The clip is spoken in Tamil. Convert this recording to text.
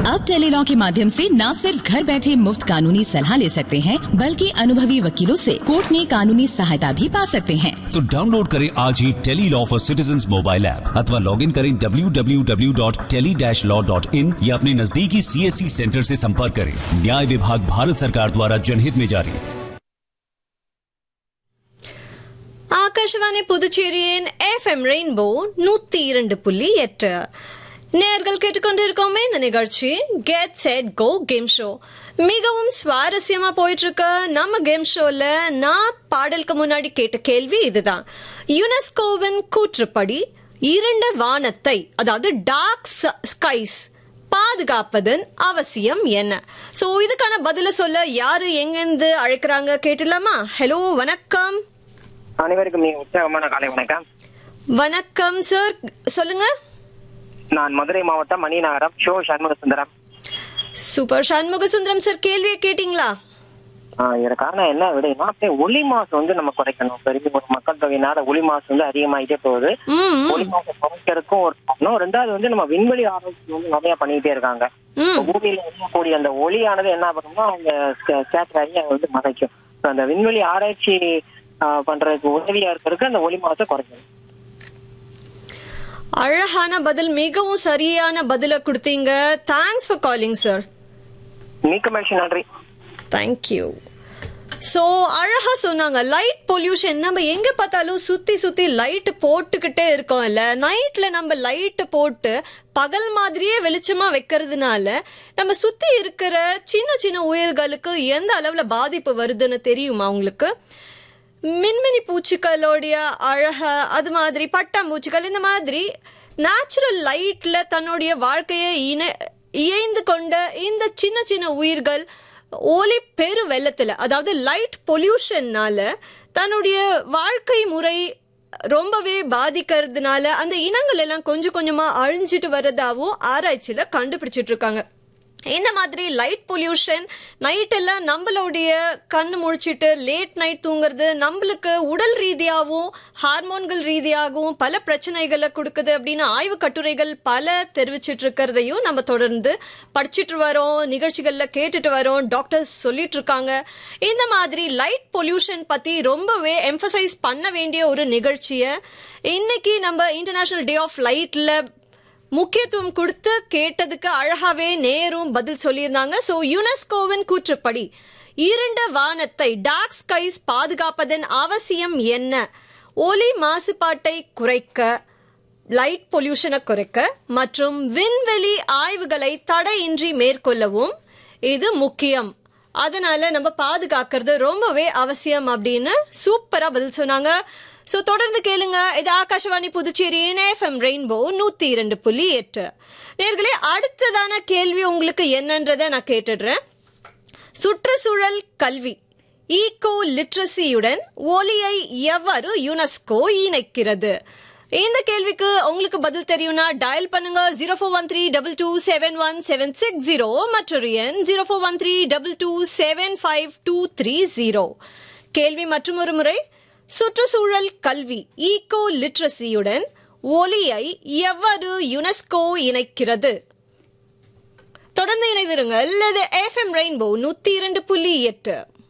अब टेलीलॉ के माध्यम से न सिर्फ घर बैठे मुफ्त कानूनी सलाह ले सकते हैं बल्कि अनुभवी वकीलों से कोर्ट में कानूनी सहायता भी पा सकते हैं तो डाउनलोड करें आज ही tele law for citizen mobile app अथवा लॉग इन करें www.tele-law.in या अपने नजदीकी सीएससी सेंटर से संपर्क करें न्याय विभाग भारत सरकार द्वारा जनहित में जारी ஆகாஷவாணி புதுச்சேரியின் எஃப்எம் ரெயின்போ நூத்தி இரண்டு புள்ளி எட்டு நேர்கள் கேட்டுக்கொண்டிருக்கோமே இந்த நிகழ்ச்சி get set go game show மிகவும் சுவாரஸ்யமா போயிட்டு இருக்க நம்ம கேம் ஷோல நான் பாடலுக்கு முன்னாடி கேட்ட கேள்வி இதுதான் யுனெஸ்கோவின் கூற்றுப்படி இருண்ட வானத்தை அதாவது டார்க் ஸ்கைஸ் பாதுகாப்பதன் அவசியம் என்ன சோ இதுக்கான பதில சொல்ல யாரு எங்கிருந்து அழைக்கிறாங்க கேட்டுலாமா ஹலோ வணக்கம் அனைவருக்கும் மிக உற்சாகமான காலை வணக்கம் வணக்கம் சார் சொல்லுங்க நான் மதுரை மாவட்டம் மணிநகரம் ஷோ சண்முக சுந்தரம் சூப்பர் சண்முக சுந்தரம் சார் கேள்வியை கேட்டீங்களா ஆஹ் இதற்கான என்ன விடைனா அப்படியே ஒளி மாசு வந்து நம்ம குறைக்கணும் பெரிய ஒரு மக்கள் தொகையினால ஒளி மாசு வந்து அதிகமாயிட்டே போகுது ம் ஒளி மாசு குறைக்கிறதுக்கும் ஒரு காரணம் ரெண்டாவது வந்து நம்ம விண்வெளி ஆராய்ச்சி வந்து நிறைய பண்ணிட்டே இருக்காங்க ம் இப்ப பூமியில இருக்கக்கூடிய அந்த ஒளியானது என்ன பண்ணும்னா அவங்க ஸ்கேட்டர் ஆகி அதை வந்து மறைக்கும் So, அந்த விண்வெளி ஆராய்ச்சி ஆஹ் பண்றதுக்கு உதவியா இருக்கிறதுக்கு அந்த ஒளி மாசை குறைக்கணும் அழகான பதில் மிகவும் சரியான பதில கொடுத்தீங்க தேங்க்ஸ் ஃபார் காலிங் சார் மிக்க மகிழ்ச்சி நன்றி தேங்க்யூ ஸோ அழகா சொன்னாங்க லைட் பொல்யூஷன் நம்ம எங்க பார்த்தாலும் சுத்தி சுத்தி லைட் போட்டுக்கிட்டே இருக்கோம்ல நைட்ல நம்ம லைட் போட்டு பகல் மாதிரியே வெளிச்சமா வைக்கிறதுனால நம்ம சுத்தி இருக்கிற சின்ன சின்ன உயிர்களுக்கு எந்த அளவுல பாதிப்பு வருதுன்னு தெரியுமா உங்களுக்கு மின்மினி பூச்சிகளோடைய அழக அது மாதிரி பட்டாம்பூச்சிகள் இந்த மாதிரி நேச்சுரல் லைட்ல தன்னுடைய வாழ்க்கையை இணை இயைந்து கொண்ட இந்த சின்ன சின்ன உயிர்கள் ஒளி பெரு வெள்ளத்துல அதாவது லைட் பொல்யூஷன்னால தன்னுடைய வாழ்க்கை முறை ரொம்பவே பாதிக்கிறதுனால அந்த இனங்கள் எல்லாம் கொஞ்சம் கொஞ்சமா அழிஞ்சிட்டு வர்றதாவும் ஆராய்ச்சியில கண்டுபிடிச்சிட்டு இருக்காங்க இந்த மாதிரி லைட் பொல்யூஷன் நைட் எல்லாம் நம்மளுடைய கண்ணு முழிச்சிட்டு லேட் நைட் தூங்குறது நம்மளுக்கு உடல் ரீதியாகவும் ஹார்மோன்கள் ரீதியாகவும் பல பிரச்சனைகளை கொடுக்குது அப்படின்னு ஆய்வு கட்டுரைகள் பல தெரிவிச்சிட்டு இருக்கிறதையும் நம்ம தொடர்ந்து படிச்சிட்டு வரோம் நிகழ்ச்சிகள்ல கேட்டுட்டு வரோம் டாக்டர்ஸ் சொல்லிட்டு இருக்காங்க இந்த மாதிரி லைட் பொல்யூஷன் பத்தி ரொம்பவே எம்பசைஸ் பண்ண வேண்டிய ஒரு நிகழ்ச்சியை இன்னைக்கு நம்ம இன்டர்நேஷனல் டே ஆஃப் லைட்ல முக்கியத்துவம் கொடுத்து கேட்டதுக்கு அழகாவே நேரும் பதில் சொல்லியிருந்தாங்க சோ யுனெஸ்கோவின் கூற்றுப்படி இருண்ட வானத்தை டார்க் ஸ்கைஸ் பாதுகாப்பதன் அவசியம் என்ன ஒலி மாசுபாட்டை குறைக்க லைட் பொல்யூஷனை குறைக்க மற்றும் விண்வெளி ஆய்வுகளை தடையின்றி மேற்கொள்ளவும் இது முக்கியம் அதனால நம்ம பாதுகாக்கிறது ரொம்பவே அவசியம் அப்படின்னு சூப்பரா பதில் சொன்னாங்க சோ தொடர்ந்து கேளுங்க இது ஆகாஷவாணி புதுச்சேரியின் எஃப்எம் ரெயின்போ நூத்தி இரண்டு புள்ளி எட்டு நேர்களே அடுத்ததான கேள்வி உங்களுக்கு என்னன்றதை நான் கேட்டுடுறேன் சுற்றுச்சூழல் கல்வி ஈகோ லிட்ரஸியுடன் ஒலியை எவ்வாறு யுனெஸ்கோ இணைக்கிறது இந்த கேள்விக்கு உங்களுக்கு பதில் தெரியும்னா டயல் பண்ணுங்க zero four one three double two seven one seven six zero மற்றொரு எண் zero four one three double two seven five two three zero கேள்வி மற்றும் ஒரு முறை சுற்றுச்சூழல் கல்வி ஈகோ லிட்ரஸியுடன் ஒலியை எவ்வாறு யுனெஸ்கோ இணைக்கிறது தொடர்ந்து இணைந்திருங்கள் இது எஃப்எம் ரெயின்போ நூத்தி இரண்டு புள்ளி எட்டு